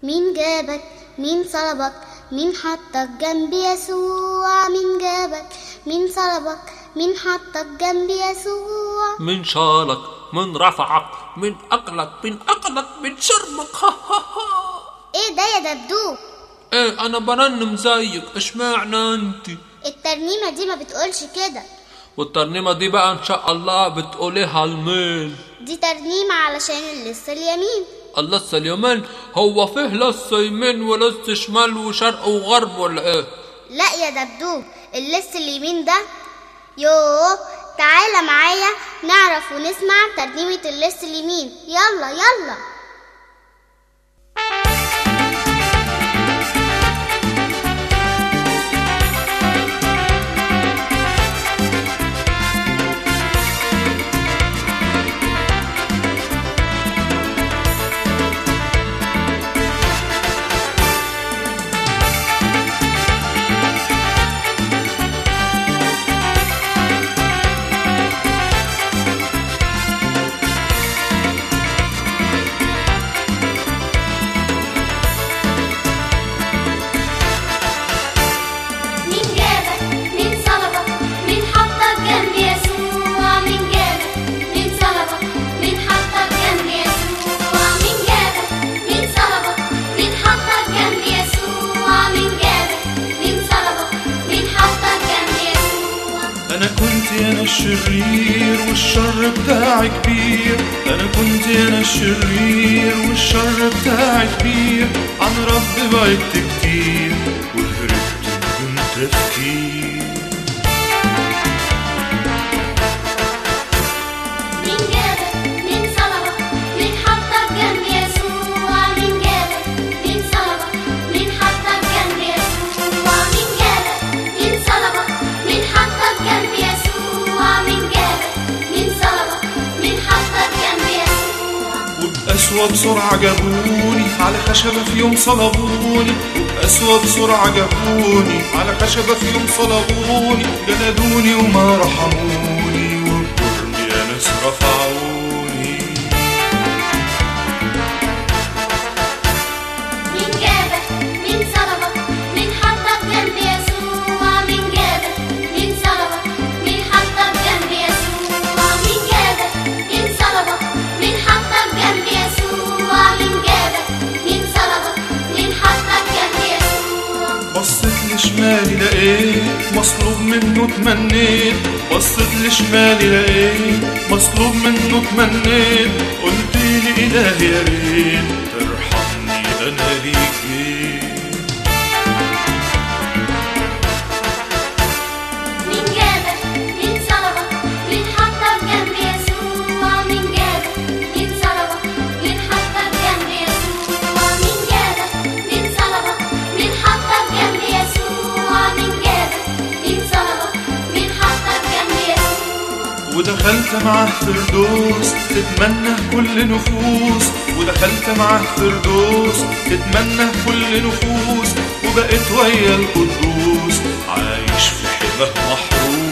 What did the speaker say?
مين جابك مين صلبك مين حطك جنب يسوع مين جابك مين صلبك مين حطك جنب يسوع من شالك من رفعك من أكلك من أكلك من شربك ها ها ها ايه ده يا دبدوب ايه أنا برنم زيك اشمعنى انت الترنيمة دي ما بتقولش كده والترنيمة دي بقى إن شاء الله بتقوليها الميل دي ترنيمة علشان اللي لسه اليمين لسه اليمين هو فيه لسه يمين ولسه شمال وشرق وغرب ولا ايه لا يا دبدوب اللص اليمين ده يوه تعالى معايا نعرف ونسمع ترنيمة اللص اليمين يلا يلا مين جابك مين صلبك مين حطك جنب يسوع مين جابك مين صلبك مين حطك جنب يسوع مين جابك مين صلبك مين حطك جنب يسوع مين جابك مين صلبك مين حطك جنب يسوع انا كنت انا الشرير والشر بتاعي كبير انا كنت انا الشرير والشر بتاعي كبير عن رب بعدت كتير وهربت بدون تفكير مين جابك مين صلبك مين حطك جنب يسوع مين جابك مين صلبك مين حطك جنب يسوع مين جابك مين صلبك مين حطك جنب يسوع مين جابك مين صلبك مين حطك جنب يسوع وبأسوأ بسرعة جابوني على خشبة في يوم صلبوني وبأسوأ بسرعة جابوني على خشبة في يوم صلبوني جلدوني وما رحموني وبجرمي يا ناس رفعوني مين جابك مين صلبك مين حطك جنب يسوع مين جابك مين صلبك مين حطك جنب يسوع مين جابك مين صلبك مين حطك جنب يسوع مين جابك مين صلبك مين حطك جنب يسوع بصيت لشمالي لقيت مصلوب منه تمنيت بصيت لشمالي لقيت مصلوب منه تمنيت قلت لي إلهي يا ريت ترحمني أنا ليك جيت مين جابك مين صلبك مين حطك جنب يسوع مين جابك مين صلبك مين حطك جنب يسوع مين جابك مين صلبك مين حطك جنب يسوع مين جابك مين صلبك مين حطك جنب يسوع ودخلت معاه فردوس تتمنى كل نفوس ودخلت معاه فردوس تتمنى كل نفوس وبقيت ويا القدوس عايش في حماه محروس